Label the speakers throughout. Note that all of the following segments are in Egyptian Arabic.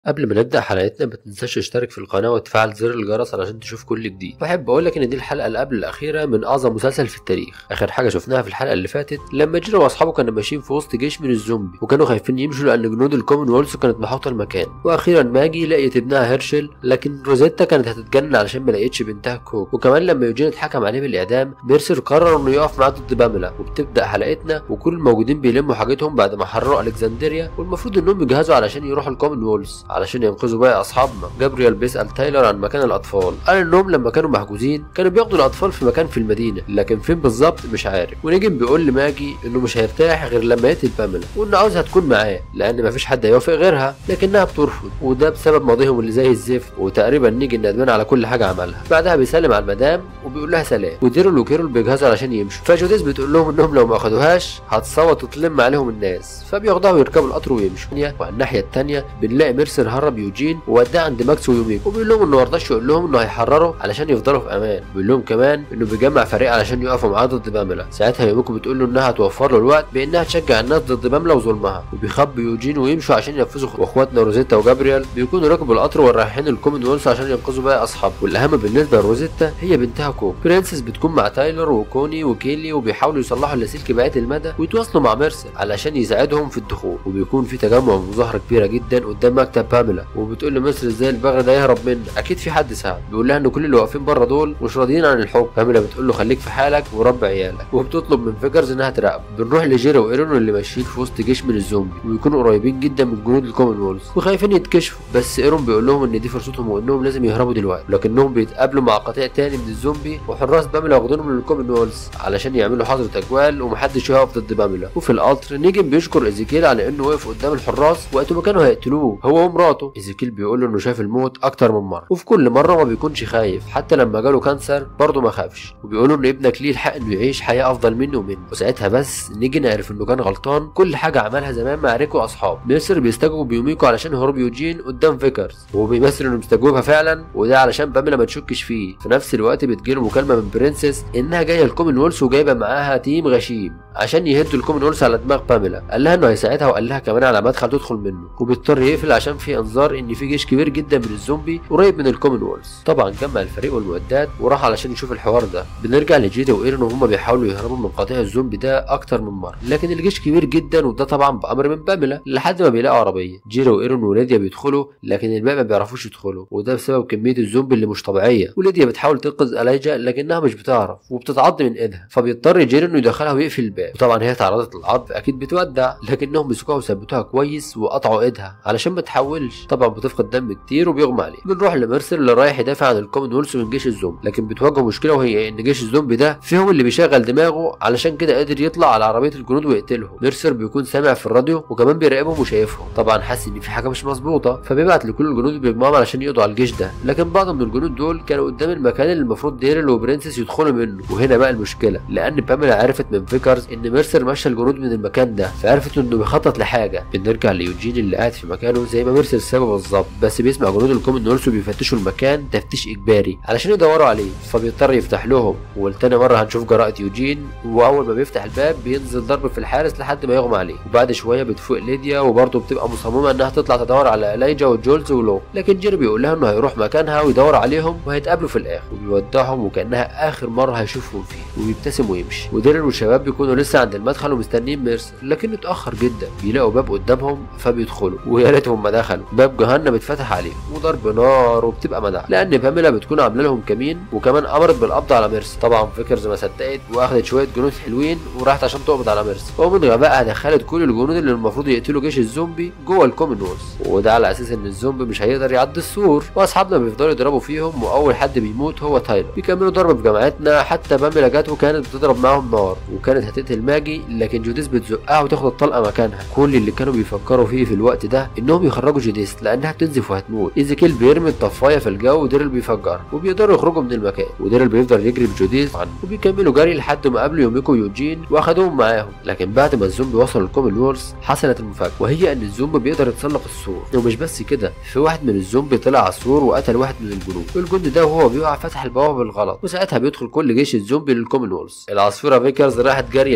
Speaker 1: قبل ما نبدأ حلقتنا ما تنساش تشترك في القناة وتفعل زر الجرس علشان تشوف كل جديد بحب اقول لك ان دي الحلقة اللي قبل الاخيرة من اعظم مسلسل في التاريخ اخر حاجة شفناها في الحلقة اللي فاتت لما جيرو واصحابه كانوا ماشيين في وسط جيش من الزومبي وكانوا خايفين يمشوا لان جنود الكومن وولز كانت محاطة المكان واخيرا ماجي لقيت ابنها هيرشل لكن روزيتا كانت هتتجنن علشان ما لقيتش بنتها كوك وكمان لما يوجين اتحكم عليه بالاعدام ميرسر قرر انه يقف معاه ضد باميلا وبتبدأ حلقتنا وكل الموجودين بيلموا حاجتهم بعد ما حرروا الكسندريا والمفروض انهم يجهزوا علشان يروحوا الكومن وولز علشان ينقذوا باقي اصحابنا جابريال بيسال تايلر عن مكان الاطفال قال انهم لما كانوا محجوزين كانوا بياخدوا الاطفال في مكان في المدينه لكن فين بالظبط مش عارف ونجم بيقول لماجي انه مش هيرتاح غير لما يقتل باميلا وانه عاوزها تكون معاه لان مفيش حد هيوافق غيرها لكنها بترفض وده بسبب ماضيهم اللي زي الزفت وتقريبا نيجي ندمان على كل حاجه عملها بعدها بيسلم على المدام وبيقول لها سلام وديرل وكيرول بيجهزوا علشان يمشوا فجوديس بتقول لهم انهم لو ما اخدوهاش هتصوت وتلم عليهم الناس فبياخدوها ويركبوا القطر ويمشوا وعلى الناحيه الثانيه بنلاقي ميرسر هرب يوجين ووداه عند ماكس ويوميكو وبيقول لهم انه مرضاش يقول لهم انه هيحرروا علشان يفضلوا في امان بيقول لهم كمان انه بيجمع فريق علشان يقفوا معاه ضد باميلا ساعتها يوميكو بتقول له انها هتوفر له الوقت بانها تشجع الناس ضد باميلا وظلمها وبيخبي يوجين ويمشوا عشان ينفذوا واخواتنا روزيتا وجابريال بيكونوا ركبوا القطر ورايحين الكومن وولز عشان ينقذوا باقي اصحابهم والاهم بالنسبه لروزيتا هي بنتها كوك برنسس بتكون مع تايلر وكوني وكيلي وبيحاولوا يصلحوا اللاسلكي بعيد المدى ويتواصلوا مع ميرسل علشان يساعدهم في الدخول وبيكون في تجمع ومظاهره كبيره جدا قدام مكتب باميلا وبتقول لميرسل ازاي البغل ده يهرب منه اكيد في حد ساعد بيقول لها ان كل اللي واقفين بره دول مش راضيين عن الحكم باميلا بتقول له خليك في حالك وربي عيالك وبتطلب من فيجرز انها تراقبه بنروح لجيري وايرون اللي ماشيين في وسط جيش من الزومبي ويكونوا قريبين جدا من جنود الكومن وولز وخايفين يتكشفوا بس ايرون بيقول لهم ان دي فرصتهم وانهم لازم يهربوا دلوقتي لكنهم بيتقابلوا مع قطيع تاني من الزومبي وحراس باميلا واخدينهم من الكومن وولز علشان يعملوا حظر اجوال ومحدش يقف ضد باميلا وفي القطر نيجن بيشكر ايزيكيل على انه وقف قدام الحراس وقت ما كانوا هيقتلوه هو ومراته ايزيكيل بيقول له انه شاف الموت اكتر من مره وفي كل مره ما بيكونش خايف حتى لما جاله كانسر برضه ما خافش وبيقولوا ان ابنك ليه الحق انه يعيش حياه افضل منه ومنه وساعتها بس نيجن عرف انه كان غلطان كل حاجه عملها زمان مع ريكو واصحابه مصر بيستجوبوا بيوميكو علشان هروب يوجين قدام فيكرز وهو بيمثل انه مستجوبها فعلا وده علشان باميلا ما تشكش فيه في نفس الوقت بتجيله مكالمه من برنسس انها جايه الكومن وولز وجايبه معاها تيم غشيم عشان يهدوا الكومن وولز على دماغ باميلا قال لها انه هيساعدها وقال لها كمان على مدخل تدخل منه وبيضطر يقفل عشان في انذار ان في جيش كبير جدا من الزومبي قريب من الكومن وولز طبعا جمع الفريق والمعدات وراح علشان يشوف الحوار ده بنرجع لجيدا وايرن وهما بيحاولوا يهربوا من قطيع الزومبي ده اكتر من مره لكن الجيش كبير جدا وده طبعا بامر من باميلا لحد ما بيلاقوا عربيه جيرا وايرن وليديا بيدخلوا لكن الباقي ما بيعرفوش يدخلوا وده بسبب كميه الزومبي اللي مش طبيعيه وليديا بتحاول تنقذ الايجا لكنها مش بتعرف وبتتعض من ايدها فبيضطر جيري انه يدخلها ويقفل الباب وطبعا هي تعرضت للعض اكيد بتودع لكنهم مسكوها وثبتوها كويس وقطعوا ايدها علشان ما تحولش طبعا بتفقد دم كتير وبيغمى عليه بنروح لميرسل اللي رايح يدافع عن الكومن وولز من جيش الزومبي لكن بتواجهه مشكله وهي ان جيش الزومبي ده فيهم اللي بيشغل دماغه علشان كده قادر يطلع على عربيه الجنود ويقتلهم ميرسر بيكون سامع في الراديو وكمان بيراقبهم وشايفهم طبعا حاسس ان في حاجه مش مظبوطه فبيبعت لكل الجنود اللي بيجمعهم علشان يقضوا على الجيش ده لكن بعض من الجنود دول كانوا قدام المكان اللي المفروض ديرل وبرنسس يدخلوا منه وهنا بقى المشكله لان باميلا عرفت من فيكرز ان ميرسر مشى الجنود من المكان ده فعرفت انه بيخطط لحاجه بنرجع ليوجين اللي قاعد في مكانه زي ما ميرسر سابه بالظبط بس بيسمع جنود الكومن وولز بيفتشوا المكان تفتيش اجباري علشان يدوروا عليه فبيضطر يفتح لهم والتاني مره هنشوف جراءه يوجين واول ما بيفتح الباب بينزل ضرب في الحارس لحد ما يغمى عليه وبعد شويه بتفوق ليديا وبرضه بتبقى مصممه انها تطلع تدور على الايجا وجولز ولو لكن جيري بيقول لها انه هيروح مكانها ويدور عليهم وهيتقابلوا في الاخر وبيودعهم وكانها اخر مره هيشوفهم فيه وبيبتسم ويمشي وديرل والشباب بيكونوا لسه عند المدخل ومستنيين ميرسر لكنه اتاخر جدا بيلاقوا باب قدامهم فبيدخلوا ويا ريتهم ما دخلوا باب جهنم اتفتح عليهم وضرب نار وبتبقى مدعك لان باميلا بتكون عامله لهم كمين وكمان امرت بالقبض على ميرسي طبعا فيكرز ما صدقت واخدت شويه جنود حلوين وراحت عشان تقبض على ميرسي ومن غبائها دخلت كل الجنود اللي المفروض يقتلوا جيش الزومبي جوه الكومن وولز وده على اساس ان الزومبي مش هيقدر يعدي السور واصحابنا بيفضلوا يضربوا فيهم واول حد بيموت هو تايلر بيكملوا ضرب في جماعتنا حتى باميلا جت وكانت بتضرب معاهم نار وكانت هتقتل ماجي لكن جوديس بتزقها وتاخد الطلقه مكانها كل اللي كانوا بيفكروا فيه في الوقت ده انهم يخرجوا جوديس لانها بتنزف وهتموت ايزيكيل بيرمي الطفايه في الجو وديرل بيفجرها وبيقدروا يخرجوا من المكان وديرل بيفضل يجري بجوديس عنه وبيكملوا جري لحد ما قابلوا يوميكو ويوجين واخدوهم معاهم لكن بعد ما الزومبي وصلوا الكومن وورز حصلت المفاجاه وهي ان الزومبي بيقدر يتسلق السور ومش بس كده في واحد من الزومبي طلع على السور وقتل واحد من الجنود والجندي ده وهو بيقع فتح البوابه بالغلط وساعتها بيدخل كل جيش الزومبي للكومن وورز العصفوره فيكرز راحت جاريه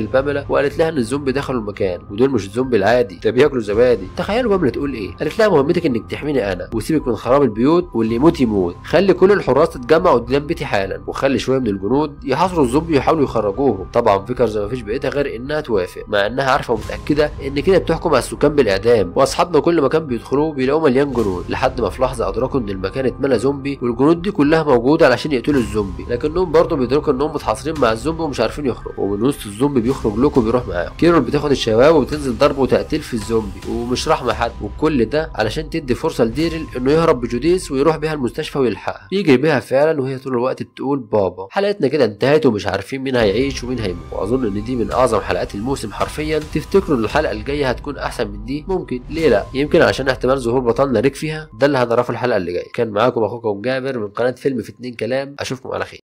Speaker 1: لباملا وقالت لها ان الزومبي دخلوا المكان ودول مش الزومبي العادي ده بياكلوا زبادي تخيلوا باملا تقول ايه قالت لها مهمتك انك تحميني انا وسيبك من خراب البيوت واللي يموت يموت خلي كل الحراس تتجمع قدام بيتي حالا وخلي شويه من الجنود يحاصروا الزومبي ويحاولوا يخرجوهم طبعا فيكرز ما فيش بايدها غير انها توافق مع انها عارفه ومتاكده ان كده بتحكم على السكان بالاعدام واصحابنا كل مكان بيدخلوه بيلاقوه مليان جنود لحد ما في لحظه ادركوا ان المكان اتملى زومبي والجنود دي كلها موجوده علشان يقتلوا الزومبي لكنهم برضه بيدركوا انهم متحاصرين مع الزومبي ومش عارفين يخرجوا ومن وسط الزومبي بيخرج لوكو بيروح معاهم كيرول بتاخد الشباب وبتنزل ضرب وتقتيل في الزومبي ومش رحمه حد وكل ده علشان تدي فرصه لديرل انه يهرب بجوديس ويروح بيها المستشفى ويلحقها يجري بيها فعلا وهي طول الوقت بتقول بابا حلقتنا كده انتهت ومش عارفين مين هيعيش ومين هيموت واظن ان دي من اعظم حلقات الموسم حرفيا تفتكروا ان الحلقه الجايه هتكون احسن من دي ممكن ليه لا يمكن عشان احتمال ظهور بطلنا ريك فيها ده اللي هنعرفه الحلقه اللي جايه كان معاكم اخوكم جابر من قناه فيلم في اتنين كلام اشوفكم على خير